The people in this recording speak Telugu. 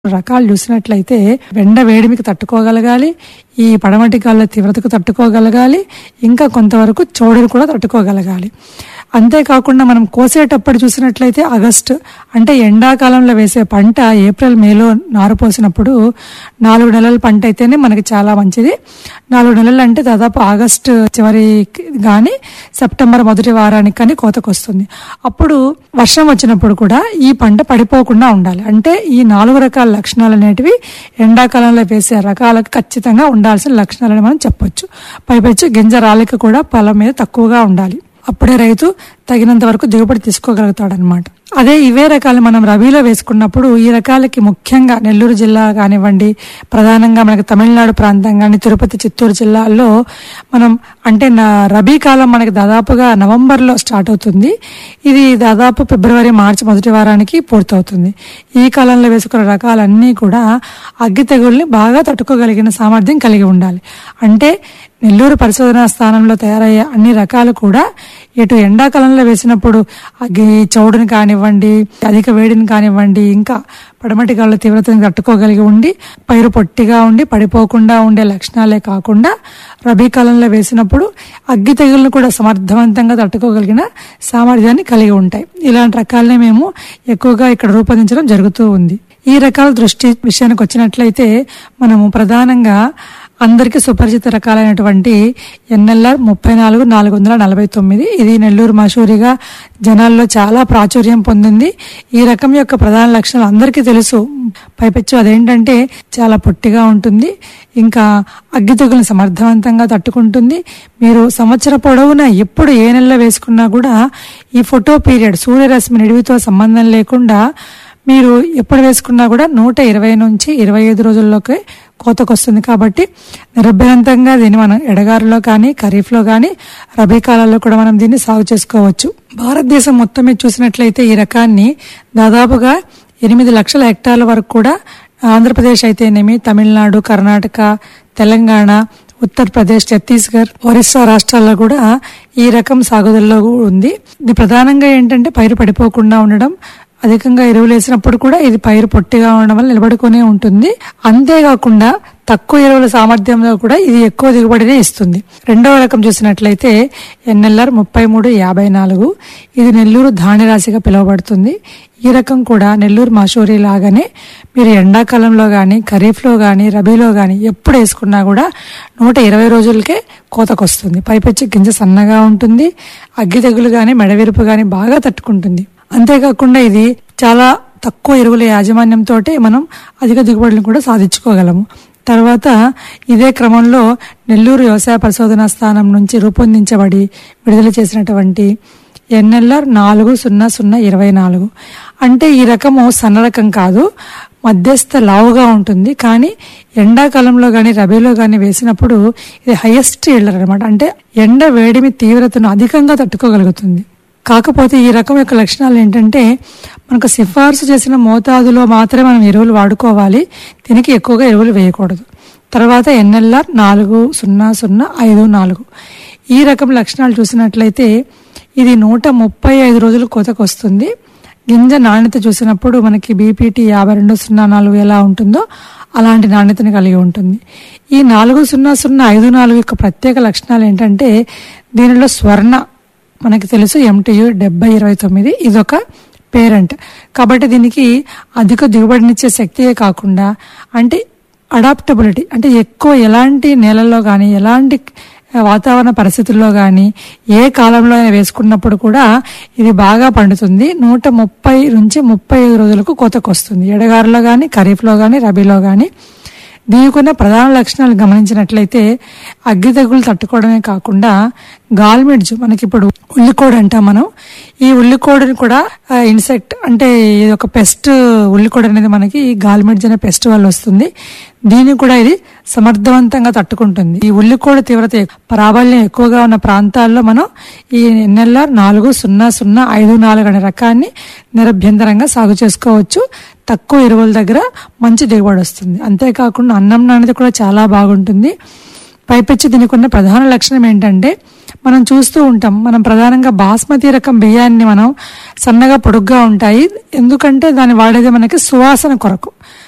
రకాలు చూసినట్లయితే వెండ వేడిమికి తట్టుకోగలగాలి ఈ పడమటి గాలుల తీవ్రతకు తట్టుకోగలగాలి ఇంకా కొంతవరకు చౌడును కూడా తట్టుకోగలగాలి అంతేకాకుండా మనం కోసేటప్పుడు చూసినట్లయితే ఆగస్టు అంటే ఎండాకాలంలో వేసే పంట ఏప్రిల్ మేలో నారు పోసినప్పుడు నాలుగు నెలల పంట అయితేనే మనకి చాలా మంచిది నాలుగు నెలలు అంటే దాదాపు ఆగస్టు చివరి కానీ సెప్టెంబర్ మొదటి వారానికి కానీ కోతకు వస్తుంది అప్పుడు వర్షం వచ్చినప్పుడు కూడా ఈ పంట పడిపోకుండా ఉండాలి అంటే ఈ నాలుగు రకాల లక్షణాలు అనేటివి ఎండాకాలంలో వేసే రకాలకు ఖచ్చితంగా ఉండాల్సిన లక్షణాలని మనం చెప్పొచ్చు పైపెచ్చు గింజ రాలిక కూడా పొలం మీద తక్కువగా ఉండాలి అప్పుడే రైతు తగినంత వరకు దిగుబడి తీసుకోగలుగుతాడనమాట అదే ఇవే రకాలు మనం రబీలో వేసుకున్నప్పుడు ఈ రకాలకి ముఖ్యంగా నెల్లూరు జిల్లా కానివ్వండి ప్రధానంగా మనకి తమిళనాడు ప్రాంతం కానీ తిరుపతి చిత్తూరు జిల్లాల్లో మనం అంటే నా రబీ కాలం మనకి దాదాపుగా నవంబర్లో స్టార్ట్ అవుతుంది ఇది దాదాపు ఫిబ్రవరి మార్చి మొదటి వారానికి పూర్తవుతుంది ఈ కాలంలో వేసుకున్న రకాలన్నీ కూడా అగ్గి తెగుల్ని బాగా తట్టుకోగలిగిన సామర్థ్యం కలిగి ఉండాలి అంటే నెల్లూరు పరిశోధనా స్థానంలో తయారయ్యే అన్ని రకాలు కూడా ఇటు ఎండాకాలంలో వేసినప్పుడు అగ్గి చౌడుని కానివ్వండి అధిక వేడిని కానివ్వండి ఇంకా పడమటి గాలుల తీవ్రతను తట్టుకోగలిగి ఉండి పైరు పొట్టిగా ఉండి పడిపోకుండా ఉండే లక్షణాలే కాకుండా రబీ కాలంలో వేసినప్పుడు అగ్గి తెగులను కూడా సమర్థవంతంగా తట్టుకోగలిగిన సామర్థ్యాన్ని కలిగి ఉంటాయి ఇలాంటి రకాలనే మేము ఎక్కువగా ఇక్కడ రూపొందించడం జరుగుతూ ఉంది ఈ రకాల దృష్టి విషయానికి వచ్చినట్లయితే మనము ప్రధానంగా అందరికీ సుపరిచిత రకాలైనటువంటి ఎన్ఎల్ఆర్ ముప్పై నాలుగు నాలుగు వందల నలభై తొమ్మిది ఇది నెల్లూరు మషూరిగా జనాల్లో చాలా ప్రాచుర్యం పొందింది ఈ రకం యొక్క ప్రధాన లక్షణాలు అందరికీ తెలుసు పైపెచ్చు అదేంటంటే చాలా పొట్టిగా ఉంటుంది ఇంకా అగ్గి తెగులను సమర్థవంతంగా తట్టుకుంటుంది మీరు సంవత్సర పొడవునా ఎప్పుడు ఏ నెలలో వేసుకున్నా కూడా ఈ ఫోటో పీరియడ్ సూర్యరశ్మి నిడివితో సంబంధం లేకుండా మీరు ఎప్పుడు వేసుకున్నా కూడా నూట ఇరవై నుంచి ఇరవై ఐదు రోజుల్లోకి కోతకు వస్తుంది కాబట్టి నిరభ్యంతంగా దీన్ని మనం ఎడగారులో కానీ ఖరీఫ్లో కానీ రబీ కాలాల్లో కూడా మనం దీన్ని సాగు చేసుకోవచ్చు భారతదేశం మొత్తం మీద చూసినట్లయితే ఈ రకాన్ని దాదాపుగా ఎనిమిది లక్షల హెక్టార్ల వరకు కూడా ఆంధ్రప్రదేశ్ అయితేనేమి తమిళనాడు కర్ణాటక తెలంగాణ ఉత్తరప్రదేశ్ ఛత్తీస్గఢ్ ఒరిస్సా రాష్ట్రాల్లో కూడా ఈ రకం సాగుదలలో ఉంది ఇది ప్రధానంగా ఏంటంటే పైరు పడిపోకుండా ఉండడం అధికంగా ఎరువులు వేసినప్పుడు కూడా ఇది పైరు పొట్టిగా ఉండడం వల్ల నిలబడుకునే ఉంటుంది అంతేకాకుండా తక్కువ ఎరువుల సామర్థ్యంలో కూడా ఇది ఎక్కువ దిగుబడినే ఇస్తుంది రెండవ రకం చూసినట్లయితే ఎన్ఎల్ఆర్ ముప్పై మూడు యాభై నాలుగు ఇది నెల్లూరు ధాన్యరాశిగా పిలువబడుతుంది ఈ రకం కూడా నెల్లూరు మాషూరి లాగానే మీరు ఎండాకాలంలో కానీ ఖరీఫ్లో కానీ రబీలో కానీ ఎప్పుడు వేసుకున్నా కూడా నూట ఇరవై రోజులకే కోతకొస్తుంది పైపెచ్చి గింజ సన్నగా ఉంటుంది అగ్గి తెగులు కానీ మెడవిరుపు కానీ బాగా తట్టుకుంటుంది అంతేకాకుండా ఇది చాలా తక్కువ ఎరువుల యాజమాన్యంతో మనం అధిక దిగుబడులను కూడా సాధించుకోగలము తర్వాత ఇదే క్రమంలో నెల్లూరు వ్యవసాయ పరిశోధనా స్థానం నుంచి రూపొందించబడి విడుదల చేసినటువంటి ఎన్ఎల్ఆర్ నాలుగు సున్నా సున్నా ఇరవై నాలుగు అంటే ఈ రకము సన్న రకం కాదు మధ్యస్థ లావుగా ఉంటుంది కానీ ఎండాకాలంలో కానీ రబీలో కానీ వేసినప్పుడు ఇది హైయెస్ట్ ఈల్డర్ అనమాట అంటే ఎండ వేడిమి తీవ్రతను అధికంగా తట్టుకోగలుగుతుంది కాకపోతే ఈ రకం యొక్క లక్షణాలు ఏంటంటే మనకు సిఫార్సు చేసిన మోతాదులో మాత్రమే మనం ఎరువులు వాడుకోవాలి దీనికి ఎక్కువగా ఎరువులు వేయకూడదు తర్వాత ఎన్ఎల్ఆర్ నాలుగు సున్నా సున్నా ఐదు నాలుగు ఈ రకం లక్షణాలు చూసినట్లయితే ఇది నూట ముప్పై ఐదు రోజులు కోతకు వస్తుంది గింజ నాణ్యత చూసినప్పుడు మనకి బీపీటీ యాభై రెండు సున్నా నాలుగు ఎలా ఉంటుందో అలాంటి నాణ్యతని కలిగి ఉంటుంది ఈ నాలుగు సున్నా సున్నా ఐదు నాలుగు యొక్క ప్రత్యేక లక్షణాలు ఏంటంటే దీనిలో స్వర్ణ మనకి తెలుసు ఎంటీయు డెబ్బై ఇరవై తొమ్మిది ఇదొక పేరెంట్ కాబట్టి దీనికి అధిక దిగుబడినిచ్చే శక్తియే కాకుండా అంటే అడాప్టబిలిటీ అంటే ఎక్కువ ఎలాంటి నేలల్లో కానీ ఎలాంటి వాతావరణ పరిస్థితుల్లో కానీ ఏ కాలంలో అయినా వేసుకున్నప్పుడు కూడా ఇది బాగా పండుతుంది నూట ముప్పై నుంచి ముప్పై ఐదు రోజులకు కోతకు వస్తుంది ఎడగారులో కానీ ఖరీఫ్లో కానీ రబీలో కానీ దీనికున్న ప్రధాన లక్షణాలు గమనించినట్లయితే అగ్గి తెగులు తట్టుకోవడమే కాకుండా గాల్మిడ్జ్ మనకి ఇప్పుడు ఉల్లికోడ్ అంటాం మనం ఈ ఉల్లికోడిని కూడా ఇన్సెక్ట్ అంటే ఇది ఒక పెస్ట్ ఉల్లికోడ్ అనేది మనకి గాల్మిడ్జ్ అనే పెస్ట్ వల్ల వస్తుంది దీన్ని కూడా ఇది సమర్థవంతంగా తట్టుకుంటుంది ఈ ఉల్లికోడి తీవ్రత ప్రాబల్యం ఎక్కువగా ఉన్న ప్రాంతాల్లో మనం ఈ ఎన్ఎల్ఆర్ నాలుగు సున్నా సున్నా ఐదు నాలుగు అనే రకాన్ని నిరభ్యంతరంగా సాగు చేసుకోవచ్చు తక్కువ ఎరువుల దగ్గర మంచి దిగుబడి వస్తుంది అంతేకాకుండా అన్నం నాణ్యత కూడా చాలా బాగుంటుంది పైపెచ్చి దీనికి ఉన్న ప్రధాన లక్షణం ఏంటంటే మనం చూస్తూ ఉంటాం మనం ప్రధానంగా బాస్మతి రకం బియ్యాన్ని మనం సన్నగా పొడుగ్గా ఉంటాయి ఎందుకంటే దాన్ని వాడేది మనకి సువాసన కొరకు